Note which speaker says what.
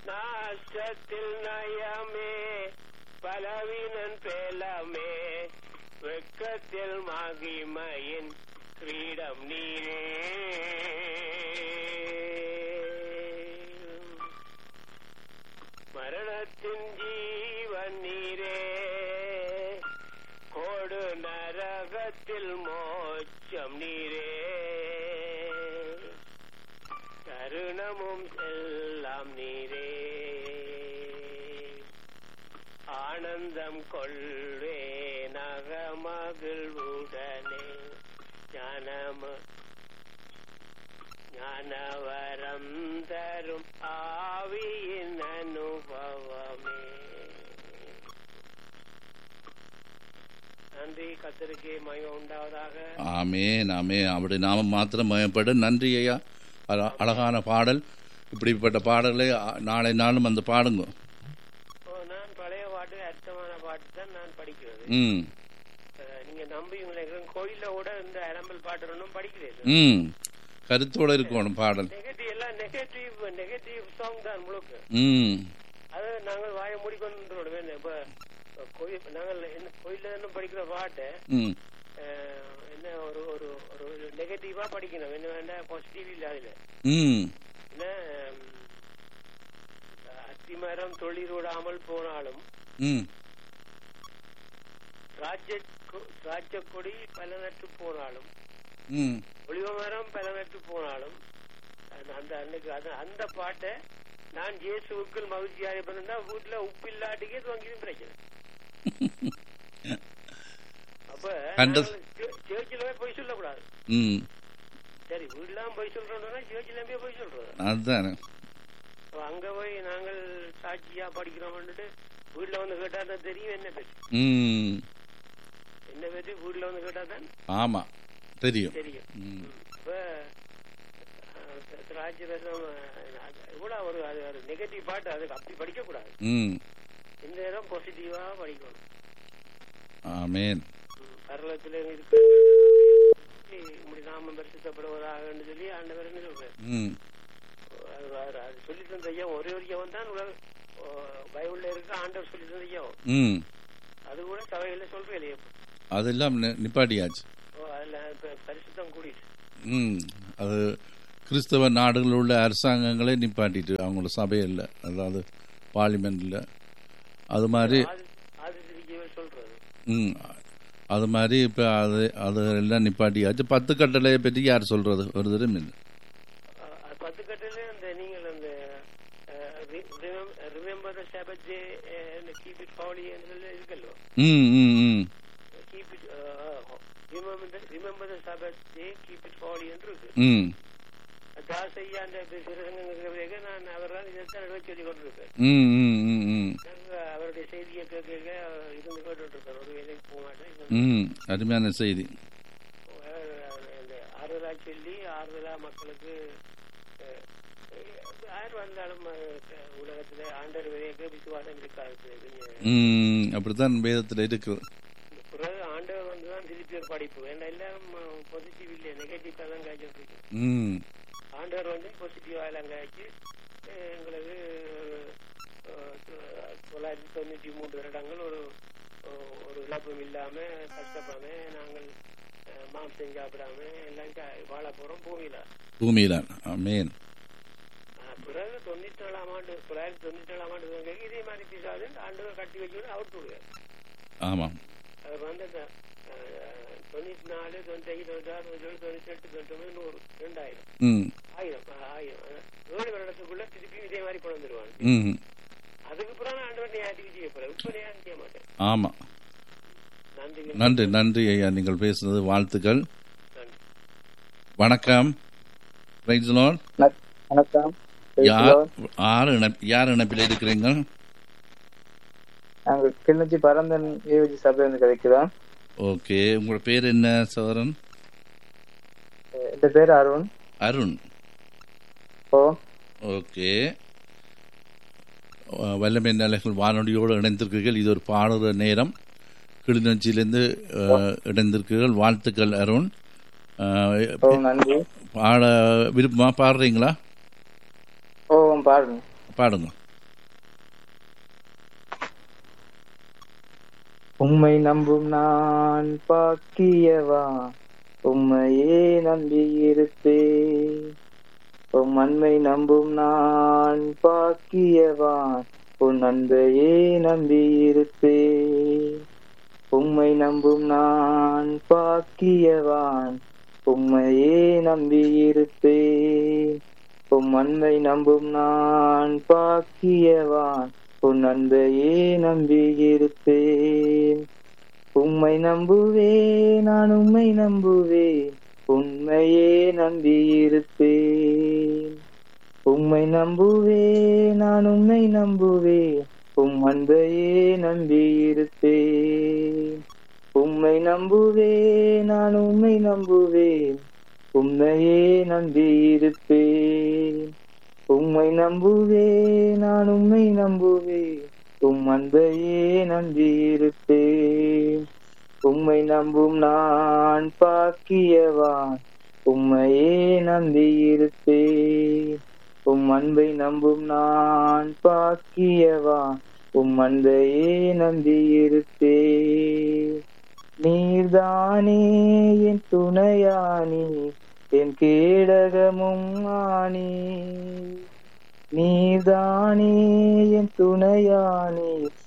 Speaker 1: நாசத்தில் நயமே பலவீனன் பேலமே வெக்கத்தில் மகிமையின் கிரீடம் நீரே மரணத்தின் ஜீவன் நீரே கோடு நரகத்தில் மோட்சம் நீரே கருணமும் எல்லாம் நீரே ஆனந்தம் கொள்வே நகமகிழ்வுடனே ஞானம ஞானவரம் தரும் ஆவியின் அனுபவமே நன்றி கத்தருக்கு மயம் உண்டாவதாக
Speaker 2: ஆமேன் ஆமேன் அப்படி நாம மாத்திரம் மயப்பட நன்றி ஐயா அழ- அழகான பாடல் இப்படிப்பட்ட பாடல்களை அ- நாளை நாளும் அந்த பாடுங்க
Speaker 1: ஓ, நான் பழைய பாட்டு அர்த்தமான பாட்டு தான் நான் படிக்கிறது
Speaker 2: ம்
Speaker 1: அஹ், நீங்க நம்புவீங்களே கோயில்ல கூட இந்த அரம்பல் பாட்டு ஒன்றும் படிக்கிறது
Speaker 2: ம் கருத்தோட இருக்கணும் பாடல்
Speaker 1: நெகட்டிவ் எல்லாம் நெகட்டிவ் நெகட்டிவ் சாங் தான் முழுக்க
Speaker 2: ம்
Speaker 1: அது நாங்கள் வாயை மூடிக்கொண்டு இப்ப கோயில் நாங்கள் என்ன கோயில்ல தானே படிக்கிற பாட்டை
Speaker 2: ம்
Speaker 1: அஹ், என்ன ஒரு ஒரு ஒரு நெகட்டிவா படிக்கணும் என்ன வேண்டாம் பாசிட்டிவ் இல்ல அதுல
Speaker 2: ம்
Speaker 1: என்ன உம், அத்திமரம் தொழில் விடாமல் போனாலும்
Speaker 2: ம்
Speaker 1: ராஜ்ய ராஜ்ய கொடி பல நட்டு போனாலும்
Speaker 2: ம்
Speaker 1: ஒளிவ மரம் பல நட்டு போனாலும் அந்த- அந்த அன்னைக்கு அது அந்த பாட்டை நான் இயேசுவுக்குள் மகிழ்ச்சியாக இருந்தா வீட்டுல உப்பு இல்லாட்டிக்கே துவங்கியும் பிரச்சனை அப்ப
Speaker 2: கண்ட-
Speaker 1: சேர்ச்சில போய் பொய் சொல்லக்கூடாது
Speaker 2: ம்
Speaker 1: சரி வீட்டுலாம் போய் சொல்றோம்னா சேர்ச்சில போய் பொய் சொல்றோம்
Speaker 2: அதுதானே
Speaker 1: அப்ப அங்க போய் நாங்கள் சாட்சியா படிக்கிறோம்னுட்டு வீட்டுல வந்து கேட்டா தான் தெரியும் என்ன பற்றி
Speaker 2: ம்
Speaker 1: என்ன பற்றி வீட்டுல வந்து கேட்டா தான்
Speaker 2: ஆமாம் தெரியும்
Speaker 1: தெரியும்
Speaker 2: ம்
Speaker 1: இப்ப ராஜ்யரசம் இவ்வளவு ஒரு அது ஒரு நெகட்டிவ் பாட்டு அதுக்கு அப்படி படிக்க கூடாது
Speaker 2: ம்
Speaker 1: இந்த நேரம் பாசிட்டிவா படிக்கணும்
Speaker 2: ஆமேன்
Speaker 1: ம், பரலோகத்துல இருக்கு இப்படி நாம பரிசுத்தப்படுவதாக சொல்லி ஆண்டவர் என்ன சொல்றாரு
Speaker 2: ம்
Speaker 1: அது அது- அது சொல்லி தந்த ஐயா ஒரே ஒரு ஐயாவும் தான் உலக ஓ, பைபிள்ல இருக்க ஆண்டவர் சொல்லி தந்த ஐயாவும்
Speaker 2: ம்
Speaker 1: அது கூட சபையில சொல்றேன் இல்லையா
Speaker 2: அதெல்லாம் நி- நிப்பாட்டியாச்சு
Speaker 1: ஓ, அதுல இப்ப பரிசுத்தம் கூடிட்டு
Speaker 2: ம் அது கிறிஸ்தவ நாடுகளில் உள்ள அரசாங்கங்களே நிப்பாட்டிட்டு அவங்களோட சபையில் அதாவது பார்லிமெண்ட்டில் அது மாதிரி
Speaker 1: ஆதி ஆதிசிரிக்கவே சொல்றது
Speaker 2: ம் அது மாதிரி இப்போ அது அது எல்லாம் நிப்பாட்டியாச்சு பத்து கட்டளையை பற்றி யார் சொல்கிறது ஒரு தரம் இல்லை
Speaker 1: அஹ் அது பத்து கட்டில அந்த நீங்கள் அந்த remember the Sabbath day keep it holy என்று இருக்கல்லோ
Speaker 2: ம் ம் ம்
Speaker 1: keep it remember the Sabbath day keep it holy என்று இருக்கு
Speaker 2: ம்
Speaker 1: தாசையா அந்த சிறசங்க நான் அவர்தான் இதைத்தான் எழுத சொல்லி கொண்டிருக்கேன்
Speaker 2: ம் ம் ம் ம்
Speaker 1: நாங்க அவருடைய செய்தியை கேட்க கேட்க இருந்து கேட்டுட்டு இருக்கேன் ஒரு வேலைக்கு போக மாட்டேன்
Speaker 2: ம் அருமையான செய்தி
Speaker 1: அஹ் அந்த ஆறுதலா சொல்லி ஆறுதலா மக்களுக்கு அஹ், யார் வந்தாலும் அஹ், உலகத்துல ஆண்டர் விதைக்கு விசுவாசம் இருக்காது கொஞ்சம்
Speaker 2: ம் அப்படித்தான் வேதத்தில் இருக்குது
Speaker 1: பிறகு ஆண்டவர் வந்து தான் திருப்பி ஒரு படிப்பு ஏன்னா எல்லாரும் பாசிட்டிவ் இல்லை நெகட்டிவ் தான் காய்ச்சிட்டு இருக்கு
Speaker 2: ம்
Speaker 1: ஆண்டவர் வந்து பாசிட்டிவா எல்லாம் காய்ச்சி அஹ், எங்களுக்கு அஹ், தொள்ளாயிரத்தி தொண்ணூற்றி மூன்று வருடங்கள் ஒரு ஒரு இழப்பும் இல்லாம கஷ்டப்படாம நாங்கள் அஹ், மாம்சம் சாப்பிடாம எல்லாம் கா- வாழ போறோம் பூமியில
Speaker 2: பூமியிலான் ஆமேன்
Speaker 1: ஆஹ், பிறகு தொண்ணூத்தி ஏழாம் ஆண்டு தொள்ளாயிரத்தி தொண்ணூத்தி ஏழாம் ஆண்டு துவங்கி இதே மாதிரி பிசாது ஆண்டவர் கட்டி வச்சு அவுட் விடுவார்
Speaker 2: ஆமாம்
Speaker 1: அது வந்து அந்த, அஹ், தொண்ணூத்தி நாலு தொண்ணூத்தி ஐந்து தொண்ணூத்தி ஆறு தொண்ணூத்தி ஏழு தொண்ணூத்தி எட்டு தொண்ணூத்தி ஒன்பது நூறு ரெண்டாயிரம்
Speaker 2: ம்
Speaker 1: ஆயிரம் ஆஹ், ஆயிரம் அஹ், ஏழு வருடத்துக்குள்ள திருப்பி இதே மாதிரி கொண்டு வந்துருவாங்க
Speaker 2: ம்
Speaker 1: அதுக்கு பிறகு ஆண்டவர் நியாயத்துக்கு செய்ய போறேன் இப்ப நியாயம் செய்ய மாட்டேன்
Speaker 2: ஆமாம்
Speaker 1: நன்றி
Speaker 2: நன்றி நன்றி ஐயா நீங்கள் பேசுனது வாழ்த்துக்கள்
Speaker 1: நன்றி
Speaker 2: வணக்கம் Praise the Lord.
Speaker 3: வணக்- வணக்கம்
Speaker 2: யார் யார் இணப்- யார் இணைப்பில் இருக்கிறீங்க
Speaker 3: நாங்கள் கிளிநொச்சி பரந்தன் ஏவிஜி சபையிலிருந்து கிடைக்கிறோம்
Speaker 2: ஓகே உங்களோட பேர் என்ன சோதரன்
Speaker 3: என் பேர் அருண்
Speaker 2: அருண்
Speaker 3: ஓ
Speaker 2: ஓகே அஹ், வல்லமை நிலைகள் வானொலியோடு இணைந்திருக்கிறீர்கள் இது ஒரு பாடுற நேரம் கிளிநொச்சியிலிருந்து அஹ், இணைந்திருக்கிறீர்கள் வாழ்த்துக்கள் அருண் அஹ்,
Speaker 3: ஓ நன்றி
Speaker 2: பாட விருப்பமா பாடுறீங்களா
Speaker 3: ஓ பாருங்க
Speaker 2: பாடுங்க
Speaker 3: உம்மை நம்பும் நான் பாக்கியவா உம்மையே நம்பியிருப்பேன் உம் அன்பை நம்பும் நான் பாக்கியவான் உன் அன்பையே நம்பியிருப்பேன் உம்மை நம்பும் நான் பாக்கியவான் உம்மையே நம்பியிருப்பேன் உம் அன்பை நம்பும் நான் பாக்கியவான் உன் அன்பையே நம்பியிருப்பேன் உம்மை நம்புவேன் நான் உம்மை நம்புவேன் உண்மையே நம்பியிருப்பேன் உம்மை நம்புவேன் நான் உம்மை நம்புவேன் உம் அன்பையே நம்பியிருப்பேன் உம்மை நம்புவேன் நான் உம்மை நம்புவேன் உம்மையே நம்பியிருப்பேன் உம்மை நம்புவேன் நான் உம்மை நம்புவேன் உம் அன்பையே நம்பியிருப்பேன் உம்மை நம்பும் நான் பாக்கியவான் உம்மையே நம்பியிருப்பேன் உம் அன்பை நம்பும் நான் பாக்கியவான் உம் அன்பையே நம்பியிருப்பேன் நீர்தானே என் துணையானி என் கேடகமும் ஆனி நீர்தானே என் துணையானி